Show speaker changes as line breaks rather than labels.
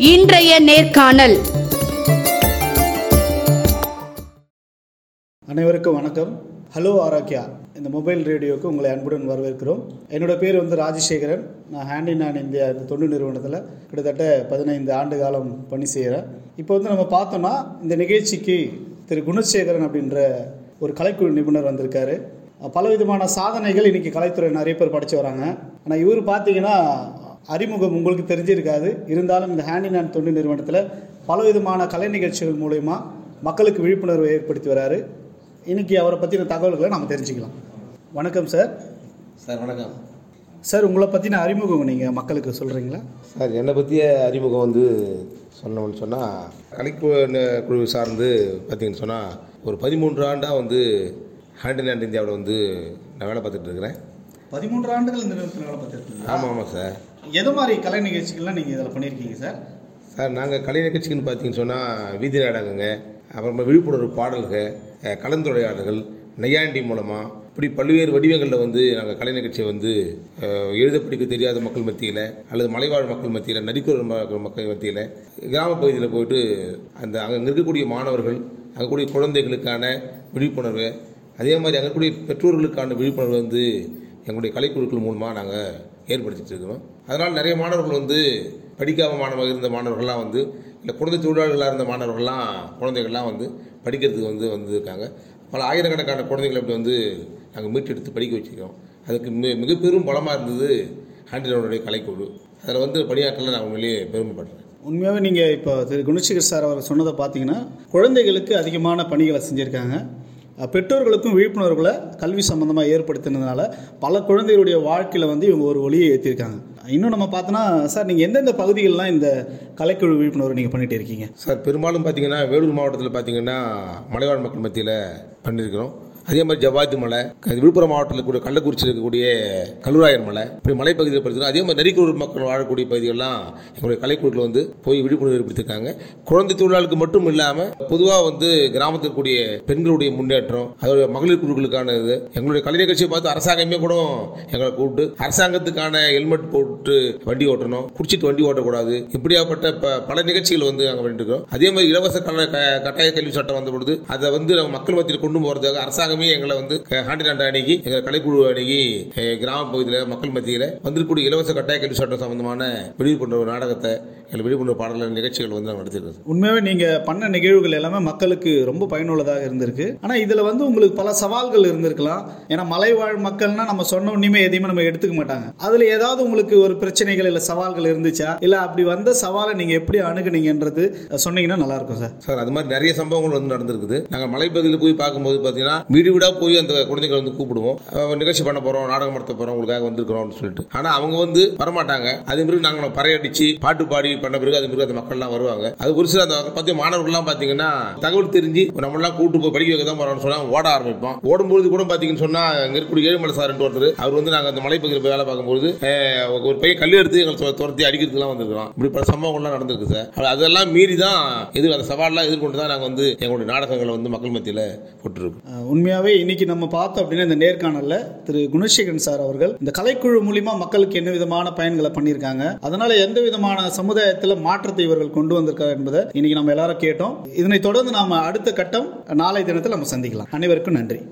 இன்றைய நேர்காணல்
அனைவருக்கும் வணக்கம் ஹலோ ஆரோக்கியா இந்த மொபைல் ரேடியோவுக்கு உங்களை அன்புடன் வரவேற்கிறோம் என்னோட பேர் வந்து ராஜசேகரன் நான் ஹேண்ட் இன் ஹேண்ட் இந்தியா இந்த தொண்டு நிறுவனத்தில் கிட்டத்தட்ட பதினைந்து ஆண்டு காலம் பணி செய்கிறேன் இப்போ வந்து நம்ம பார்த்தோம்னா இந்த நிகழ்ச்சிக்கு திரு குணசேகரன் அப்படின்ற ஒரு கலைக்குழு நிபுணர் வந்திருக்காரு பலவிதமான சாதனைகள் இன்னைக்கு கலைத்துறை நிறைய பேர் படிச்சு வராங்க ஆனால் இவர் பார்த்தீங்கன்னா அறிமுகம் உங்களுக்கு தெரிஞ்சிருக்காது இருந்தாலும் இந்த ஹேண்ட் இன் ஹேண்ட் தொண்டு நிறுவனத்தில் பலவிதமான கலை நிகழ்ச்சிகள் மூலயமா மக்களுக்கு விழிப்புணர்வை ஏற்படுத்தி வராரு இன்னைக்கு அவரை பற்றின தகவல்களை நம்ம தெரிஞ்சுக்கலாம் வணக்கம் சார்
சார் வணக்கம்
சார் உங்களை பற்றின அறிமுகம் நீங்கள் மக்களுக்கு சொல்கிறீங்களா
சார் என்னை பற்றிய அறிமுகம் வந்து சொன்னோம்னு சொன்னால் கலைக்குழு குழு சார்ந்து பார்த்தீங்கன்னு சொன்னால் ஒரு பதிமூன்று ஆண்டாக வந்து ஹேண்ட் இன் ஹேண்ட் இந்தியாவில் வந்து நான் வேலை பார்த்துட்டு இருக்கிறேன்
பதிமூன்று ஆண்டுகள் இந்த நிறுவனத்தில் வேலை பார்த்துருக்கீங்க
ஆமாம் ஆமாம் சார்
எது மாதிரி கலை நிகழ்ச்சிகள்லாம் நீங்கள் இதில் பண்ணியிருக்கீங்க சார்
சார் நாங்கள் கலை நிகழ்ச்சிக்குன்னு பார்த்தீங்கன்னு சொன்னால் வீதி நாடகங்க அப்புறமா விழிப்புணர்வு பாடல்கள் அஹ், கலந்துரையாடல்கள் நையாண்டி மூலமாக இப்படி பல்வேறு வடிவங்களில் வந்து நாங்கள் கலை நிகழ்ச்சியை வந்து அஹ், எழுத படிக்க தெரியாத மக்கள் மத்தியில் அல்லது மலைவாழ் மக்கள் மத்தியில் நரிக்குறர் மக்கள் மக்கள் மத்தியில் கிராம பகுதியில் போயிட்டு அந்த அங்கே இருக்கக்கூடிய மாணவர்கள் அங்கே கூடிய குழந்தைகளுக்கான விழிப்புணர்வு அதே மாதிரி அங்கே கூடிய பெற்றோர்களுக்கான விழிப்புணர்வு வந்து எங்களுடைய கலைக்குழுக்கள் மூலமாக நாங்கள் ஏற்படுத்திட்டு இருக்கிறோம் அதனால் நிறைய மாணவர்கள் வந்து படிக்காம மாணவர்கள் இருந்த மாணவர்கள்லாம் வந்து இல்லை குழந்தை தொழிலாளர்களாக இருந்த மாணவர்கள்லாம் குழந்தைகள்லாம் வந்து படிக்கிறதுக்கு வந்து வந்திருக்காங்க பல ஆயிரக்கணக்கான குழந்தைகளை இப்படி வந்து நாங்கள் மீட்டெடுத்து படிக்க வச்சுருக்கோம் அதுக்கு மி மிக பெரும் பலமாக இருந்தது ஹேண்டிலோனுடைய கலைக்குழு அதில் வந்து பணியாற்றல நான் உண்மையிலேயே பெருமைப்படுறேன்
உண்மையாகவே நீங்கள் இப்போ திரு குணசேகர் சார் அவர் சொன்னதை பார்த்தீங்கன்னா குழந்தைகளுக்கு அதிகமான பணிகளை செஞ்சுருக்காங்க அஹ் பெற்றோர்களுக்கும் விழிப்புணர்வுகளை கல்வி சம்மந்தமாக ஏற்படுத்தினதுனால பல குழந்தைகளுடைய வாழ்க்கையில் வந்து இவங்க ஒரு ஒளியை ஏற்றிருக்காங்க இன்னும் நம்ம பார்த்தோன்னா சார் நீங்கள் எந்தெந்த பகுதிகளெலாம் இந்த கலைக்குழு விழிப்புணர்வு நீங்கள் பண்ணிட்டு இருக்கீங்க
சார் பெரும்பாலும் பார்த்தீங்கன்னா வேலூர் மாவட்டத்தில் பார்த்தீங்கன்னா மலைவாழ் மக்கள் மத்தியில் பண்ணியிருக்கிறோம் அதே மாதிரி ஜவாதி மலை க- விழுப்புரம் மாவட்டத்தில் கூட கள்ளக்குறிச்சியில் இருக்கக்கூடிய கல்லுராயர் மலை இப்படி மலைப்பகுதியில் படிக்கிறோம் அதே மாதிரி நரிக்கூர் மக்கள் வாழக்கூடிய பகுதிகளெல்லாம் எங்களுடைய கலைக்குழுக்கள் வந்து போய் விழிப்புணர்வு ஏற்படுத்தியிருக்காங்க குழந்தை தொழிலாளருக்கு மட்டும் இல்லாமல் பொதுவாக வந்து கிராமத்தில் இருக்கக்கூடிய பெண்களுடைய முன்னேற்றம் அதோட மகளிர் குழுக்களுக்கான இது எங்களுடைய கலை நிகழ்ச்சியை பார்த்து அரசாங்கமே கூட எங்களை கூப்பிட்டு அரசாங்கத்துக்கான ஹெல்மெட் போட்டு வண்டி ஓட்டணும் குடிச்சிட்டு வண்டி ஓட்டக்கூடாது இப்படியாப்பட்ட ப- பல நிகழ்ச்சிகள் வந்து நாங்கள் பண்ணிட்டு இருக்கோம் அதே மாதிரி இலவச கல க- கட்டாய கல்வி சட்டம் வந்த பொழுது அதை வந்து நம்ம மக்கள் மத்தியில் கொண்டு போறதுக்காக அரசாங்கமே எங்களை வந்து ஹாண்டி நாண்டு அணுகி எங்கள் கலைக்குழு அணுகி அஹ், கிராம பகுதியில் மக்கள் மத்தியில் வந்திருக்கக்கூடிய இலவச கட்டாய கல்வி சட்டம் சம்பந்தமான விழிப்புணர்வு நாடகத்தை எங்கள் விழிப்புணர்வு பாடல் நிகழ்ச்சிகள் வந்து நாங்கள் நடத்திருக்கோம்
உண்மையாகவே நீங்கள் பண்ண நிகழ்வுகள் எல்லாமே மக்களுக்கு ரொம்ப பயனுள்ளதாக இருந்திருக்கு ஆனால் இதில் வந்து உங்களுக்கு பல சவால்கள் இருந்திருக்கலாம் ஏன்னா மலைவாழ் மக்கள்னா நம்ம சொன்ன உடனே எதையுமே நம்ம எடுத்துக்க மாட்டாங்க அதில் ஏதாவது உங்களுக்கு ஒரு பிரச்சனைகள் இல்லை சவால்கள் இருந்துச்சா இல்லை அப்படி வந்த சவாலை நீங்கள் எப்படி அணுகுனீங்கன்றது சொன்னீங்கன்னா நல்லா இருக்கும் சார்
சார் அது மாதிரி நிறைய சம்பவங்கள் வந்து நடந்திருக்குது நாங்கள் மலைப்பகுதியில் போய் பார்க்கும்போது பார்த்தீங்கன்னா வீடு வீடாக போய் அந்த குழந்தைகளை வந்து கூப்பிடுவோம் அஹ் நிகழ்ச்சி பண்ண போகிறோம் நாடகம் நடத்த போகிறோம் உங்களுக்காக வந்திருக்கிறோம் அப்படின்னு சொல்லிட்டு ஆனால் அவங்க வந்து வரமாட்டாங்க அதே பிறகு நாங்கள் பறையடிச்சு பாட்டு பாடி பண்ண பிறகு அது பிறகு அந்த மக்கள்லாம் வருவாங்க அது ஒரு சில அந்த பற்றி மாணவர்கள்லாம் பார்த்தீங்கன்னா தகவல் தெரிஞ்சு நம்மளாம் கூட்டு போய் படிக்க வைக்க தான் போகிறோம்னு சொன்னால் ஓட ஆரம்பிப்போம் ஓடும்போது கூட பார்த்தீங்கன்னு சொன்னால் இங்கே இருக்கக்கூடிய ஏழுமலை சார் ஒருத்தர் அவர் வந்து நாங்கள் அந்த மலைப்பகுதியில் போய் வேலை பார்க்கும்போது அஹ், ஒரு பையன் கல் எடுத்து எங்களை துர- துரத்தி அடிக்கிறதுக்குலாம் வந்திருக்கிறோம் இப்படி பல சம்பவங்கள்லாம் நடந்திருக்கு சார் அது- அதெல்லாம் மீறி தான் எதிர் அந்த சவால்லாம் எதிர்கொண்டு தான் நாங்கள் வந்து எங்களுடைய நாடகங்களை வந்து மக்கள் மத்தியில் போட்டுருக்கோம்
அஹ் உண்மையாவே இன்னைக்கு நம்ம பார்த்தோம் அப்படின்னா இந்த நேர்காணல்ல திரு குணசேகரன் சார் அவர்கள் இந்த கலைக்குழு மூலியமா மக்களுக்கு என்ன விதமான பயன்களை பண்ணியிருக்காங்க அதனால எந்த விதமான சமுதாயத்தில் மாற்றத்தை இவர்கள் கொண்டு வந்திருக்கார் என்பதை இன்னைக்கு நம்ம எல்லாரும் கேட்டோம் இதனை தொடர்ந்து நாம அடுத்த கட்டம் நாளை தினத்தில் நம்ம சந்திக்கலாம் அனைவருக்கும் நன்றி